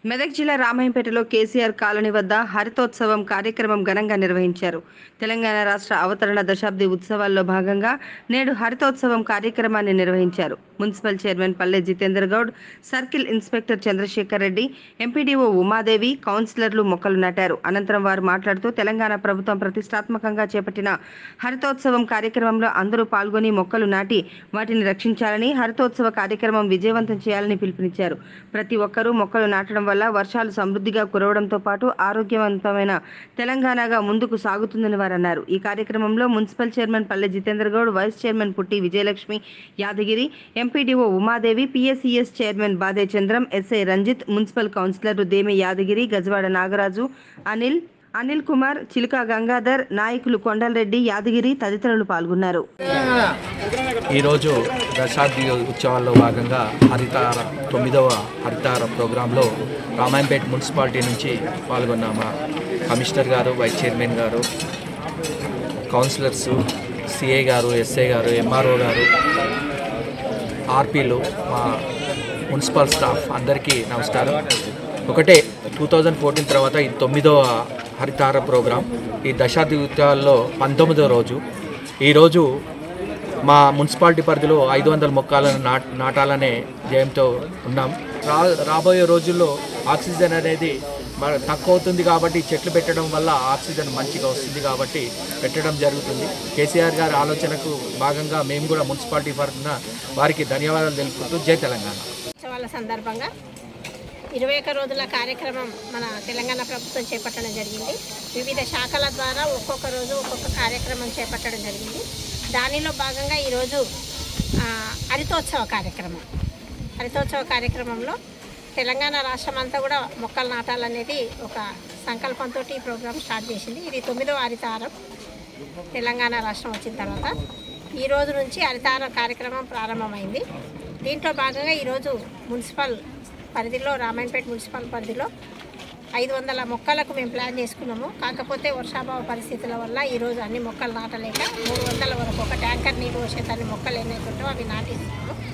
మెదక్ జిల్లా రామాయంపేటలో కేసీఆర్ కాలనీ వద్ద హరితోత్సవం కార్యక్రమం ఘనంగా నిర్వహించారు తెలంగాణ రాష్ట్ర అవతరణ దశాబ్ది ఉత్సవాల్లో భాగంగా నేడు హరితోత్సవం కార్యక్రమాన్ని నిర్వహించారు municipal chairman Palle Jitender Goud circle inspector Chandrashekar Reddy MPDO Umadevi కౌన్సిలర్లు మొక్కలు నాటారు అనంతరం వారు మాట్లాడుతూ తెలంగాణ ప్రభుత్వం ప్రతిష్టాత్మకంగా చేపట్టిన హరితోత్సవం కార్యక్రమంలో అందరూ పాల్గొని మొక్కలు నాటి వాటిని రక్షించాలని హరితోత్సవ కార్యక్రమం విజయవంతం చేయాలని పిలుపునిచ్చారు ప్రతి ఒక్కరూ మొక్కలు నాటడం వల్ల వర్షాలు సమృద్ధిగా కురవడంతో పాటు ఆరోగ్యవంతమైన తెలంగాణగా ముందుకు సాగుతుందని వారు అన్నారు ఈ కార్యక్రమంలో municipal chairman Palle Jitender Goud vice chairman Putti Vijayalakshmi Yadagiri MPDO Umadevi PSCS chairman Bade Chandram SI Ranjith municipal కౌన్సిలర్లు దేమె యాదగిరి గజవాడ నాగరాజు అనిల్ అనిల్ కుమార్ చిలుక గంగాధర్ నాయకులు కొండలరెడ్డి యాదగిరి తదితరులు పాల్గొన్నారు ఈరోజు దశాబ్ది ఉత్సవాల్లో భాగంగా హరితార తొమ్మిదవ హరితార ప్రోగ్రాంలో రామాయంపేట మున్సిపాలిటీ నుంచి పాల్గొన్న మా కమిషనర్ గారు వైస్ చైర్మన్ గారు కౌన్సిలర్స్ సిఏ గారు ఎస్ఏ గారు ఎంఆర్ఓ గారు ఆర్పీలు మా మున్సిపల్ స్టాఫ్ అందరికీ నమస్కారం ఒకటే టూ థౌజండ్ ఫోర్టీన్ తర్వాత ఇది తొమ్మిదవ హరితార ప్రోగ్రాం ఈ దశాబ్ది ఉత్సవాల్లో పంతొమ్మిదవ రోజు ఈరోజు మా మున్సిపాలిటీ పరిధిలో ఐదు వందల మొక్కలను నాట్ నాటాలనే ధ్యేయంతో ఉన్నాం రా రాబోయే రోజుల్లో ఆక్సిజన్ అనేది మన తక్కువ అవుతుంది కాబట్టి చెట్లు పెట్టడం వల్ల ఆక్సిజన్ మంచిగా వస్తుంది కాబట్టి పెట్టడం జరుగుతుంది కేసీఆర్ గారి ఆలోచనకు భాగంగా మేము కూడా మున్సిపాలిటీ తరఫున వారికి ధన్యవాదాలు తెలుపుకుంటూ జై తెలంగాణ ఉత్సవాల సందర్భంగా ఇరవై ఒక్క రోజుల కార్యక్రమం మన తెలంగాణ ప్రభుత్వం చేపట్టడం జరిగింది వివిధ శాఖల ద్వారా ఒక్కొక్క రోజు ఒక్కొక్క కార్యక్రమం చేపట్టడం జరిగింది దానిలో భాగంగా ఈరోజు ఆ, హరితోత్సవ కార్యక్రమం హరితోత్సవ కార్యక్రమంలో తెలంగాణ రాష్ట్రం అంతా కూడా మొక్కలు నాటాలనేది ఒక సంకల్పంతో ఈ ప్రోగ్రాం స్టార్ట్ చేసింది ఇది తొమ్మిదవ హరితారం తెలంగాణ రాష్ట్రం వచ్చిన తర్వాత ఈ రోజు నుంచి హరితార కార్యక్రమం ప్రారంభమైంది దీంట్లో భాగంగా ఈరోజు మున్సిపల్ పరిధిలో రామాయణపేట మున్సిపల్ పరిధిలో ఐదు వందల మొక్కలకు మేము ప్లాన్ చేసుకున్నాము కాకపోతే వర్షాభావ పరిస్థితుల వల్ల ఈరోజు అన్ని మొక్కలు నాటలేక మూడు వందల వరకు ఒక ట్యాంకర్ నీరు వచ్చేదాన్ని మొక్కలు ఎన్నైతే ఉంటాయో అవి నాటిస్తున్నాము